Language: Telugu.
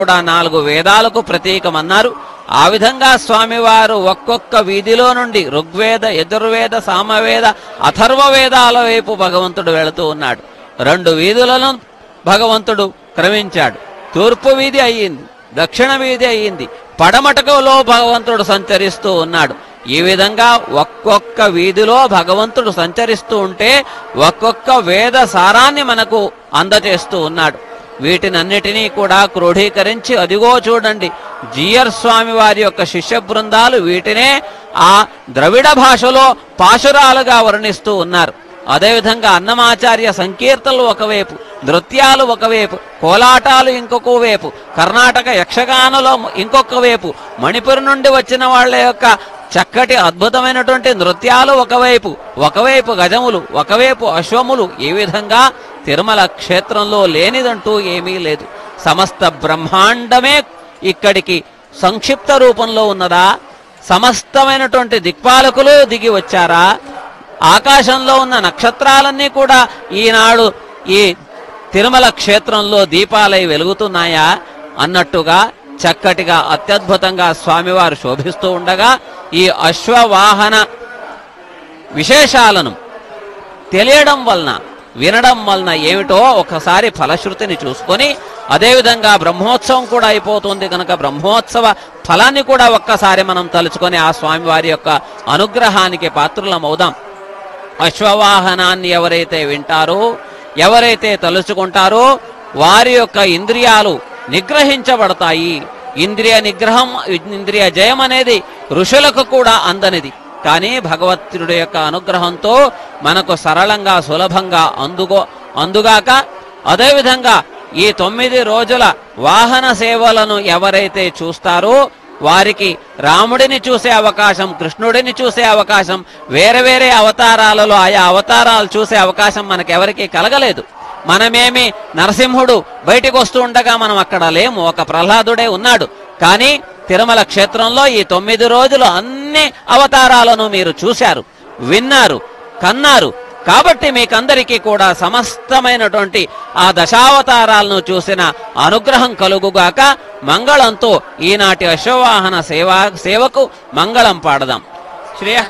కూడా నాలుగు వేదాలకు ప్రతీకమన్నారు ఆ విధంగా స్వామివారు ఒక్కొక్క వీధిలో నుండి ఋగ్వేద యజుర్వేద సామవేద అథర్వ వేదాల వైపు భగవంతుడు వెళుతూ ఉన్నాడు రెండు వీధులను భగవంతుడు క్రమించాడు తూర్పు వీధి అయ్యింది దక్షిణ వీధి అయ్యింది పడమటకులో భగవంతుడు సంచరిస్తూ ఉన్నాడు ఈ విధంగా ఒక్కొక్క వీధిలో భగవంతుడు సంచరిస్తూ ఉంటే ఒక్కొక్క వేద సారాన్ని మనకు అందజేస్తూ ఉన్నాడు వీటినన్నిటినీ కూడా క్రోఢీకరించి అదిగో చూడండి జియర్ స్వామి వారి యొక్క శిష్య బృందాలు వీటినే ఆ ద్రవిడ భాషలో పాశురాలుగా వర్ణిస్తూ ఉన్నారు అదేవిధంగా అన్నమాచార్య సంకీర్తనలు ఒకవైపు నృత్యాలు ఒకవైపు కోలాటాలు ఇంకొక వైపు కర్ణాటక యక్షగానలో ఇంకొక వైపు మణిపురి నుండి వచ్చిన వాళ్ళ యొక్క చక్కటి అద్భుతమైనటువంటి నృత్యాలు ఒకవైపు ఒకవైపు గజములు ఒకవైపు అశ్వములు ఈ విధంగా తిరుమల క్షేత్రంలో లేనిదంటూ ఏమీ లేదు సమస్త బ్రహ్మాండమే ఇక్కడికి సంక్షిప్త రూపంలో ఉన్నదా సమస్తమైనటువంటి దిక్పాలకులు దిగి వచ్చారా ఆకాశంలో ఉన్న నక్షత్రాలన్నీ కూడా ఈనాడు ఈ తిరుమల క్షేత్రంలో దీపాలై వెలుగుతున్నాయా అన్నట్టుగా చక్కటిగా అత్యద్భుతంగా స్వామివారు శోభిస్తూ ఉండగా ఈ అశ్వవాహన విశేషాలను తెలియడం వలన వినడం వలన ఏమిటో ఒకసారి ఫలశ్రుతిని చూసుకొని అదేవిధంగా బ్రహ్మోత్సవం కూడా అయిపోతుంది కనుక బ్రహ్మోత్సవ ఫలాన్ని కూడా ఒక్కసారి మనం తలుచుకొని ఆ స్వామివారి యొక్క అనుగ్రహానికి పాత్రులమవుదాం అశ్వవాహనాన్ని ఎవరైతే వింటారో ఎవరైతే తలుచుకుంటారో వారి యొక్క ఇంద్రియాలు నిగ్రహించబడతాయి ఇంద్రియ నిగ్రహం ఇంద్రియ జయం అనేది ఋషులకు కూడా అందనిది కానీ భగవత్తుడి యొక్క అనుగ్రహంతో మనకు సరళంగా సులభంగా అందుగో అందుగాక అదేవిధంగా ఈ తొమ్మిది రోజుల వాహన సేవలను ఎవరైతే చూస్తారో వారికి రాముడిని చూసే అవకాశం కృష్ణుడిని చూసే అవకాశం వేరే వేరే అవతారాలలో ఆయా అవతారాలు చూసే అవకాశం మనకెవరికీ కలగలేదు మనమేమి నరసింహుడు బయటికి వస్తూ ఉండగా మనం అక్కడ లేము ఒక ప్రహ్లాదుడే ఉన్నాడు కానీ తిరుమల క్షేత్రంలో ఈ తొమ్మిది రోజులు అన్ని అవతారాలను మీరు చూశారు విన్నారు కన్నారు కాబట్టి మీకందరికీ కూడా సమస్తమైనటువంటి ఆ దశావతారాలను చూసిన అనుగ్రహం కలుగుగాక మంగళంతో ఈనాటి అశ్వవాహన సేవా సేవకు మంగళం పాడదాం శ్రేయ